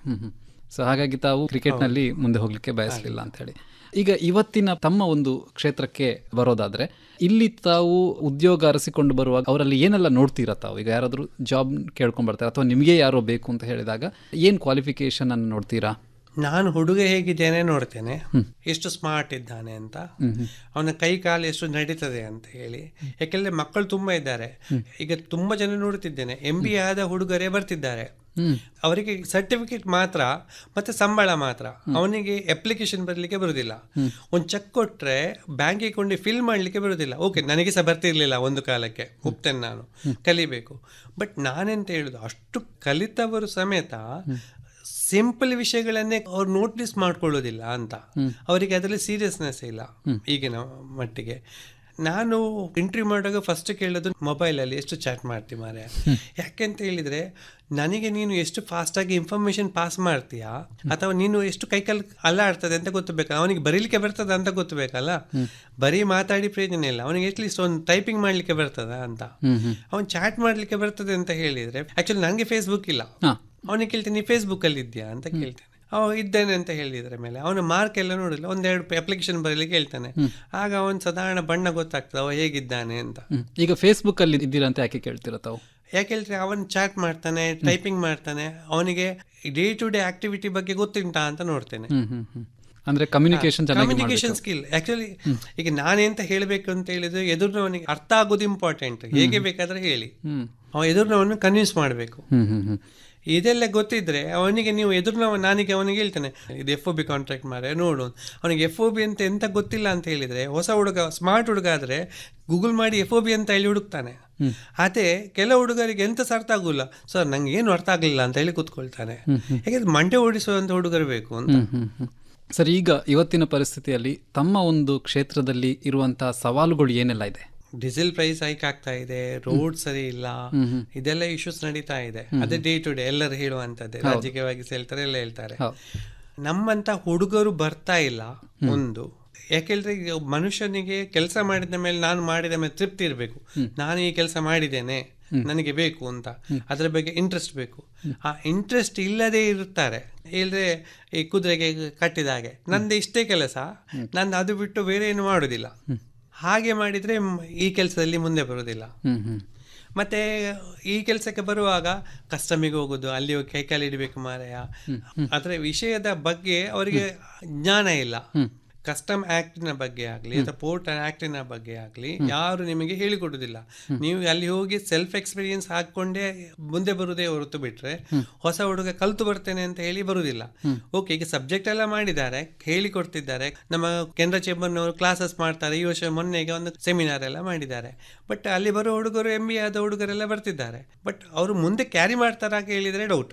ಹ್ಮ್ ಹ್ಮ್ so ಹಾಗಾಗಿ ತಾವು ಕ್ರಿಕೆಟ್ನಲ್ಲಿ ಮುಂದೆ ಹೋಗ್ಲಿಕ್ಕೆ ಬಯಸಲಿಲ್ಲ ಅಂತ ಹೇಳಿ ಈಗ ಇವತ್ತಿನ ತಮ್ಮ ಒಂದು ಕ್ಷೇತ್ರಕ್ಕೆ ಬರೋದಾದ್ರೆ ಇಲ್ಲಿ ತಾವು ಉದ್ಯೋಗ ಅರಸಿಕೊಂಡು ಬರುವಾಗ ಅವರಲ್ಲಿ ಏನೆಲ್ಲ ನೋಡ್ತೀರಾ ತಾವು ಈಗ ಯಾರಾದರೂ ಜಾಬ್ ಕೇಳ್ಕೊಂಡ್ ಬರ್ತಾರೆ ಅಥವಾ ನಿಮಗೆ ಯಾರೋ ಬೇಕು ಅಂತ ಹೇಳಿದಾಗ ಏನು ಕ್ವಾಲಿಫಿಕೇಶನ್ ಅನ್ನು ನೋಡ್ತೀರಾ ನಾನು ಹುಡುಗ ಹೇಗಿದ್ದೇನೆ ನೋಡ್ತೇನೆ ಎಷ್ಟು ಸ್ಮಾರ್ಟ್ ಇದ್ದಾನೆ ಅಂತ ಅವನ ಕೈ ಕಾಲು ಎಷ್ಟು ನಡೀತದೆ ಅಂತ ಹೇಳಿ ಯಾಕೆಂದ್ರೆ ಮಕ್ಕಳು ತುಂಬಾ ಇದ್ದಾರೆ ಈಗ ತುಂಬಾ ಜನ ನೋಡುತ್ತಿದ್ದೇನೆ ಎಂ ಬಿ ಆದ ಹುಡುಗರೇ ಬರ್ತಿದ್ದಾರೆ ಅವರಿಗೆ ಸರ್ಟಿಫಿಕೇಟ್ ಮಾತ್ರ ಮತ್ತೆ ಸಂಬಳ ಮಾತ್ರ ಅವನಿಗೆ ಅಪ್ಲಿಕೇಶನ್ ಬರಲಿಕ್ಕೆ ಬರುದಿಲ್ಲ ಒಂದು ಚೆಕ್ ಕೊಟ್ರೆ ಬ್ಯಾಂಕಿಗೆ ಕೊಂಡು ಫಿಲ್ ಮಾಡ್ಲಿಕ್ಕೆ ಬರುದಿಲ್ಲ ಓಕೆ ನನಗೆ ಸಹ ಬರ್ತಿರ್ಲಿಲ್ಲ ಒಂದು ಕಾಲಕ್ಕೆ ಒಪ್ತೇನೆ ನಾನು ಕಲಿಬೇಕು ಬಟ್ ನಾನೆಂತ ಹೇಳುದು ಅಷ್ಟು ಕಲಿತವರು ಸಮೇತ ಸಿಂಪಲ್ ವಿಷಯಗಳನ್ನೇ ಅವ್ರು ನೋಟಿಸ್ ಮಾಡ್ಕೊಳ್ಳೋದಿಲ್ಲ ಅಂತ ಅವರಿಗೆ ಅದರಲ್ಲಿ ಸೀರಿಯಸ್ನೆಸ್ ಇಲ್ಲ ಈಗಿನ ಮಟ್ಟಿಗೆ ನಾನು ಇಂಟರ್ವ್ಯೂ ಮಾಡುವಾಗ ಫಸ್ಟ್ ಕೇಳೋದು ಮೊಬೈಲಲ್ಲಿ ಎಷ್ಟು ಚಾಟ್ ಮಾಡ್ತಿ ಮಾರೆ ಯಾಕೆಂತ ಹೇಳಿದ್ರೆ ನನಗೆ ನೀನು ಎಷ್ಟು ಫಾಸ್ಟಾಗಿ ಇನ್ಫಾರ್ಮೇಶನ್ ಪಾಸ್ ಮಾಡ್ತೀಯಾ ಅಥವಾ ನೀನು ಎಷ್ಟು ಕೈಕಾಲು ಅಲ್ಲಾಡ್ತದೆ ಅಂತ ಗೊತ್ತಬೇಕು ಅವನಿಗೆ ಬರೀಲಿಕ್ಕೆ ಬರ್ತದ ಅಂತ ಗೊತ್ತಬೇಕಲ್ಲ ಬರೀ ಮಾತಾಡಿ ಪ್ರಯೋಜನ ಇಲ್ಲ ಅವನಿಗೆ ಅಟ್ಲೀಸ್ಟ್ ಒಂದು ಟೈಪಿಂಗ್ ಮಾಡ್ಲಿಕ್ಕೆ ಬರ್ತದ ಅಂತ ಅವನು ಚಾಟ್ ಮಾಡ್ಲಿಕ್ಕೆ ಬರ್ತದೆ ಅಂತ ಹೇಳಿದ್ರೆ ಆಕ್ಚುಲಿ ನನಗೆ ಫೇಸ್ಬುಕ್ ಇಲ್ಲ ಅವನಿಗೆ ಕೇಳ್ತೇನೆ ನೀ ಫೇಸ್ಬುಕ್ ಅಲ್ಲಿ ಇದೆಯಾ ಅಂತ ಕೇಳ್ತೇನೆ ಅವ ಇದ್ದೇನೆ ಅಂತ ಹೇಳಿದ್ರ ಮೇಲೆ ಅವನ ಮಾರ್ಕ್ ಎಲ್ಲ ನೋಡಿಲ್ಲ ಒಂದೆರಡು ಅಪ್ಲಿಕೇಶನ್ ಬರಲಿಕ್ಕೆ ಹೇಳ್ತಾನೆ ಆಗ ಅವನ್ ಸಾಧಾರಣ ಬಣ್ಣ ಗೊತ್ತಾಗ್ತದೆ ಅವ ಹೇಗಿದ್ದಾನೆ ಅಂತ ಈಗ ಫೇಸ್ಬುಕ್ ಅಲ್ಲಿ ಇದ್ದೀರಾ ಅಂತ ಯಾಕೆ ಕೇಳ್ತೀರಾ ತಾವು ಯಾಕೆ ಹೇಳಿದ್ರೆ ಅವನ್ ಚಾಟ್ ಮಾಡ್ತಾನೆ ಟೈಪಿಂಗ್ ಮಾಡ್ತಾನೆ ಅವನಿಗೆ ಡೇ ಟು ಡೇ ಆಕ್ಟಿವಿಟಿ ಬಗ್ಗೆ ಗೊತ್ತುಂಟಾ ಅಂತ ನೋಡ್ತೇನೆ ಹ್ಮ್ ಹ್ಮ್ ಹ್ಮ್ ಅಂದ್ರೆ ಕಮ್ಯುನಿಕೇಶನ್ ಕಮ್ಯುನಿಕೇಶನ್ ಸ್ಕಿಲ್ ಆಕ್ಚುಲಿ ಈಗ ನಾನೆಂತ ಹೇಳಬೇಕು ಅಂತ ಹೇಳಿದ್ರೆ ಎದುರಿನವನಿಗೆ ಅರ್ಥ ಆಗೋದು ಇಂಪಾರ್ಟೆಂಟ್ ಹೇಗೆ ಬೇಕಾದ್ರೆ ಹೇಳಿ ಅವ ಎದುರಿನವನ್ನ ಕನ್ವಿನ್ಸ್ ಮಾಡಬೇಕು ಹ್ಮ್ ಹ್ಮ್ ಹ್ಮ್ ಇದೆಲ್ಲ ಗೊತ್ತಿದ್ರೆ ಅವನಿಗೆ ನೀವು ಎದುರಿನವ ನಾನೀಗ ಅವನಿಗೆ ಹೇಳ್ತೇನೆ ಇದು ಎಫ್ ಒ ಬಿ ಕಾಂಟ್ರಾಕ್ಟ್ ಮಾರೆ ನೋಡು ಅವನಿಗೆ ಎಫ್ ಒ ಬಿ ಅಂತ ಎಂತ ಗೊತ್ತಿಲ್ಲ ಅಂತ ಹೇಳಿದ್ರೆ ಹೊಸ ಹುಡುಗ ಸ್ಮಾರ್ಟ್ ಹುಡುಗ ಆದ್ರೆ ಗೂಗಲ್ ಮಾಡಿ ಎಫ್ ಒ ಬಿ ಅಂತ ಹೇಳಿ ಹುಡುಕ್ತಾನೆ ಅದೇ ಕೆಲವು ಹುಡುಗರಿಗೆ ಎಂತ ಸಹ ಅರ್ಥ ಆಗುಲ್ಲ ಸರ್ ನಂಗೆ ಏನು ಅರ್ಥ ಆಗಲಿಲ್ಲ ಅಂತ ಹೇಳಿ ಕೂತ್ಕೊಳ್ತಾನೆ ಯಾಕಂದ್ರೆ ಮಂಡೆ ಓಡಿಸುವಂತ ಹುಡುಗರು ಬೇಕು ಅಂತ ಸರ್ ಈಗ ಇವತ್ತಿನ ಪರಿಸ್ಥಿತಿಯಲ್ಲಿ ತಮ್ಮ ಒಂದು ಕ್ಷೇತ್ರದಲ್ಲಿ ಇರುವಂತಹ ಸವಾಲುಗಳು ಏನೆಲ್ಲ ಇದೆ ಡೀಸೆಲ್ ಪ್ರೈಸ್ ಹೈಕ್ ಆಗ್ತಾ ಇದೆ ರೋಡ್ ಸರಿ ಇಲ್ಲ ಇದೆಲ್ಲ ಇಶ್ಯೂಸ್ ನಡೀತಾ ಇದೆ ಅದೇ ಡೇ ಟು ಡೇ ಎಲ್ಲರೂ ಹೇಳುವಂತದ್ದೇ ರಾಜಕೀಯವಾಗಿ ಹೇಳ್ತಾರೆ ಎಲ್ಲ ಹೇಳ್ತಾರೆ ನಮ್ಮಂತ ಹುಡುಗರು ಬರ್ತಾ ಇಲ್ಲ ಒಂದು ಯಾಕೆಂದ್ರೆ ಈಗ ಮನುಷ್ಯನಿಗೆ ಕೆಲಸ ಮಾಡಿದ ಮೇಲೆ ನಾನು ಮಾಡಿದ ಮೇಲೆ ತೃಪ್ತಿ ಇರಬೇಕು ನಾನು ಈ ಕೆಲಸ ಮಾಡಿದ್ದೇನೆ ನನಗೆ ಬೇಕು ಅಂತ ಅದರ ಬಗ್ಗೆ ಇಂಟ್ರೆಸ್ಟ್ ಬೇಕು ಆ ಇಂಟ್ರೆಸ್ಟ್ ಇಲ್ಲದೆ ಇರುತ್ತಾರೆ ಇಲ್ಲದೆ ಈ ಕುದುರೆಗೆ ಕಟ್ಟಿದ ಹಾಗೆ ನಂದು ಇಷ್ಟೇ ಕೆಲಸ ನಂದು ಅದು ಬಿಟ್ಟು ಬೇರೆ ಏನು ಮಾಡುದಿಲ್ಲ ಹಾಗೆ ಮಾಡಿದ್ರೆ ಈ ಕೆಲಸದಲ್ಲಿ ಮುಂದೆ ಬರುವುದಿಲ್ಲ ಮತ್ತೆ ಈ ಕೆಲಸಕ್ಕೆ ಬರುವಾಗ ಕಸ್ಟಮಿಗೆ ಹೋಗುದು ಅಲ್ಲಿ ಹೋಗಿ ಕೈಕಾಲು ಇಡಬೇಕು ಮಾರಾಯ ಅದರ ವಿಷಯದ ಬಗ್ಗೆ ಅವರಿಗೆ ಜ್ಞಾನ ಇಲ್ಲ ಕಸ್ಟಮ್ ಆಕ್ಟಿನ ಬಗ್ಗೆ ಆಗಲಿ ಅಥವಾ ಪೋರ್ಟ್ ಆಕ್ಟಿನ ಬಗ್ಗೆ ಆಗಲಿ ಯಾರು ನಿಮಗೆ ಹೇಳಿಕೊಡುದಿಲ್ಲ ನೀವು ಅಲ್ಲಿ ಹೋಗಿ ಸೆಲ್ಫ್ ಎಕ್ಸ್ಪೀರಿಯನ್ಸ್ ಹಾಕೊಂಡೇ ಮುಂದೆ ಬರುದೇ ಹೊರತು ಬಿಟ್ರೆ ಹೊಸ ಹುಡುಗ ಕಲ್ತು ಬರ್ತೇನೆ ಅಂತ ಹೇಳಿ ಬರುದಿಲ್ಲ ಓಕೆ ಈಗ ಸಬ್ಜೆಕ್ಟ್ ಎಲ್ಲ ಮಾಡಿದ್ದಾರೆ ಹೇಳಿಕೊಡ್ತಿದ್ದಾರೆ ನಮ್ಮ ಕೇಂದ್ರ ಚೇಂಬರ್ನವರು ಕ್ಲಾಸಸ್ ಮಾಡ್ತಾರೆ ಈ ವರ್ಷ ಮೊನ್ನೆಗೆ ಒಂದು ಸೆಮಿನಾರ್ ಎಲ್ಲ ಮಾಡಿದ್ದಾರೆ ಬಟ್ ಅಲ್ಲಿ ಬರೋ ಹುಡುಗರು ಎಂ ಬಿ ಆದ ಹುಡುಗರೆಲ್ಲ ಬರ್ತಿದ್ದಾರೆ ಬಟ್ ಅವರು ಮುಂದೆ ಕ್ಯಾರಿ ಮಾಡ್ತಾರ ಹೇಳಿದ್ರೆ ಡೌಟ್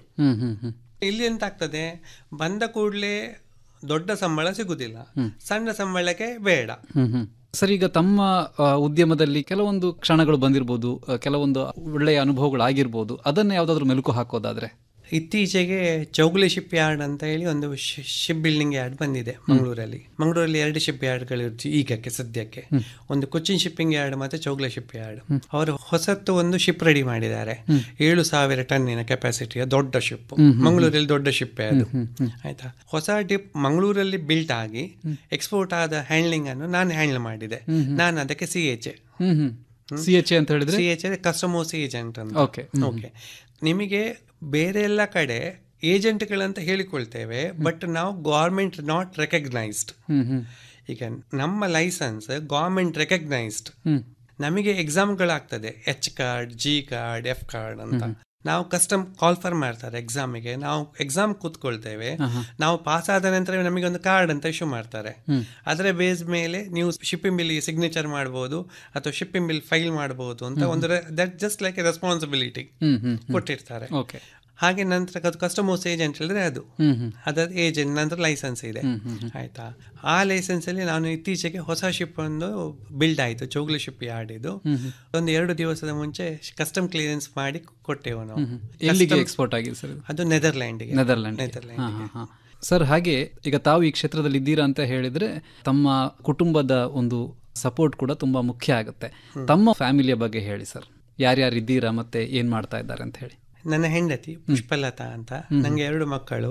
ಇಲ್ಲಿ ಎಂತ ಆಗ್ತದೆ ಬಂದ ಕೂಡಲೇ ದೊಡ್ಡ ಸಂಬಳ ಸಿಗುದಿಲ್ಲ ಸಣ್ಣ ಸಂಬಳಕ್ಕೆ ಬೇಡ ಸರ್ ಈಗ ತಮ್ಮ ಉದ್ಯಮದಲ್ಲಿ ಕೆಲವೊಂದು ಕ್ಷಣಗಳು ಬಂದಿರಬಹುದು ಕೆಲವೊಂದು ಒಳ್ಳೆಯ ಅನುಭವಗಳಾಗಿರ್ಬೋದು ಅದನ್ನ ಯಾವ್ದಾದ್ರು ಮೆಲುಕು ಹಾಕೋದಾದ್ರೆ ಇತ್ತೀಚೆಗೆ ಚೌಗುಲಿ ಶಿಪ್ ಯಾರ್ಡ್ ಅಂತ ಹೇಳಿ ಒಂದು ಶಿಪ್ ಬಿಲ್ಡಿಂಗ್ ಯಾರ್ಡ್ ಬಂದಿದೆ ಮಂಗಳೂರಲ್ಲಿ ಮಂಗಳೂರಲ್ಲಿ ಎರಡು ಶಿಪ್ ಯಾರ್ಡ್ಗಳು ಈಗಕ್ಕೆ ಸದ್ಯಕ್ಕೆ ಒಂದು ಕೊಚ್ಚಿನ್ ಶಿಪ್ಪಿಂಗ್ ಯಾರ್ಡ್ ಮತ್ತೆ ಚೌಗುಲಿ ಶಿಪ್ ಯಾರ್ಡ್ ಅವರು ಹೊಸತ್ತು ಒಂದು ಶಿಪ್ ರೆಡಿ ಮಾಡಿದ್ದಾರೆ ಏಳು ಸಾವಿರ ಟನ್ನಿನ ಕೆಪಾಸಿಟಿಯ ದೊಡ್ಡ ಶಿಪ್ ಮಂಗಳೂರಲ್ಲಿ ದೊಡ್ಡ ಶಿಪ್ ಅದು ಆಯ್ತಾ ಹೊಸ ಡಿಪ್ ಮಂಗಳೂರಲ್ಲಿ ಬಿಲ್ಟ್ ಆಗಿ ಎಕ್ಸ್ಪೋರ್ಟ್ ಆದ ಹ್ಯಾಂಡ್ಲಿಂಗ್ ಅನ್ನು ನಾನು ಹ್ಯಾಂಡಲ್ ಮಾಡಿದೆ ನಾನು ಅದಕ್ಕೆ C H A C H A ಅಂತ ಹೇಳಿದ್ರೆ C H A customers agent ಅಂತ ಓಕೆ ಓಕೆ ನಿಮಗೆ ಬೇರೆ ಎಲ್ಲ ಕಡೆ ಏಜೆಂಟ್ಗಳಂತ ಹೇಳಿಕೊಳ್ತೇವೆ ಬಟ್ ನಾವು ಗೌರ್ಮೆಂಟ್ ನಾಟ್ ರೆಕಗ್ನೈಸ್ಡ್ ಈಗ ನಮ್ಮ ಲೈಸೆನ್ಸ್ ಗೌರ್ಮೆಂಟ್ ರೆಕಗ್ನೈಸ್ಡ್ ನಮಗೆ ಎಕ್ಸಾಮ್ಗಳಾಗ್ತದೆ H card G card F card ಅಂತ ನಾವು ಕಸ್ಟಮ್ ಕಾಲ್ಫರ್ ಮಾಡ್ತಾರೆ ಎಕ್ಸಾಮಿಗೆ ನಾವು ಎಕ್ಸಾಮ್ ಕೂತ್ಕೊಳ್ತೇವೆ ನಾವು ಪಾಸ್ ಆದ ನಂತರ ನಮಗೆ ಒಂದು ಕಾರ್ಡ್ ಅಂತ ಇಶ್ಯೂ ಮಾಡ್ತಾರೆ ಅದರ ಬೇಸ್ ಮೇಲೆ ನೀವು ಶಿಪ್ಪಿಂಗ್ ಬಿಲ್ ಸಿಗ್ನೇಚರ್ ಮಾಡಬಹುದು ಅಥವಾ ಶಿಪ್ಪಿಂಗ್ ಬಿಲ್ ಫೈಲ್ ಮಾಡಬಹುದು ಅಂತ ಒಂದು that just like a responsibility ಕೊಟ್ಟಿರ್ತಾರೆ ಹಾಗೆ ನಂತರ ಅದು ಕಸ್ಟಮರ್ಸ್ ಏಜೆಂಟ್ ಹೇಳಿದ್ರೆ ಅದು ಅದಾದ ಏಜೆಂಟ್ ನಂತರ ಲೈಸೆನ್ಸ್ ಇದೆ ಆಯ್ತಾ ಆ ಲೈಸೆನ್ಸ್ ಅಲ್ಲಿ ನಾನು ಇತ್ತೀಚೆಗೆ ಹೊಸ ಶಿಪ್ ಒಂದು ಬಿಲ್ಡ್ ಆಯ್ತು ಚೌಗ್ಲಿ ಶಿಪ್ ಯಾರ್ಡ್ ಇದು ಒಂದು ಎರಡು ದಿವಸದ ಮುಂಚೆ ಕಸ್ಟಮ್ ಕ್ಲಿಯರೆನ್ಸ್ ಮಾಡಿ ಕೊಟ್ಟೆವು ನಾವು ಎಲ್ಲಿಗೆ ಎಕ್ಸ್ಪೋರ್ಟ್ ಆಗಿದೆ ಸರ್ ಅದು ನೆದರ್ಲ್ಯಾಂಡ್ಗೆ ನೆದರ್ಲ್ಯಾಂಡ್ ನೆದರ್ಲ್ಯಾಂಡ್ ಸರ್ ಹಾಗೆ ಈಗ ತಾವು ಈ ಕ್ಷೇತ್ರದಲ್ಲಿ ಇದ್ದೀರಾ ಅಂತ ಹೇಳಿದ್ರೆ ತಮ್ಮ ಕುಟುಂಬದ ಒಂದು ಸಪೋರ್ಟ್ ಕೂಡ ತುಂಬಾ ಮುಖ್ಯ ಆಗುತ್ತೆ ತಮ್ಮ ಫ್ಯಾಮಿಲಿಯ ಬಗ್ಗೆ ಹೇಳಿ ಸರ್ ಯಾರ್ಯಾರು ಇದ್ದೀರಾ ಮತ್ತೆ ಏನ್ ಮಾಡ್ತಾ ಇದ್ದಾರೆ ಅಂತ ಹೇಳಿ ನನ್ನ ಹೆಂಡತಿ ಪುಷ್ಪಲತಾ ಅಂತ ನಂಗೆ ಎರಡು ಮಕ್ಕಳು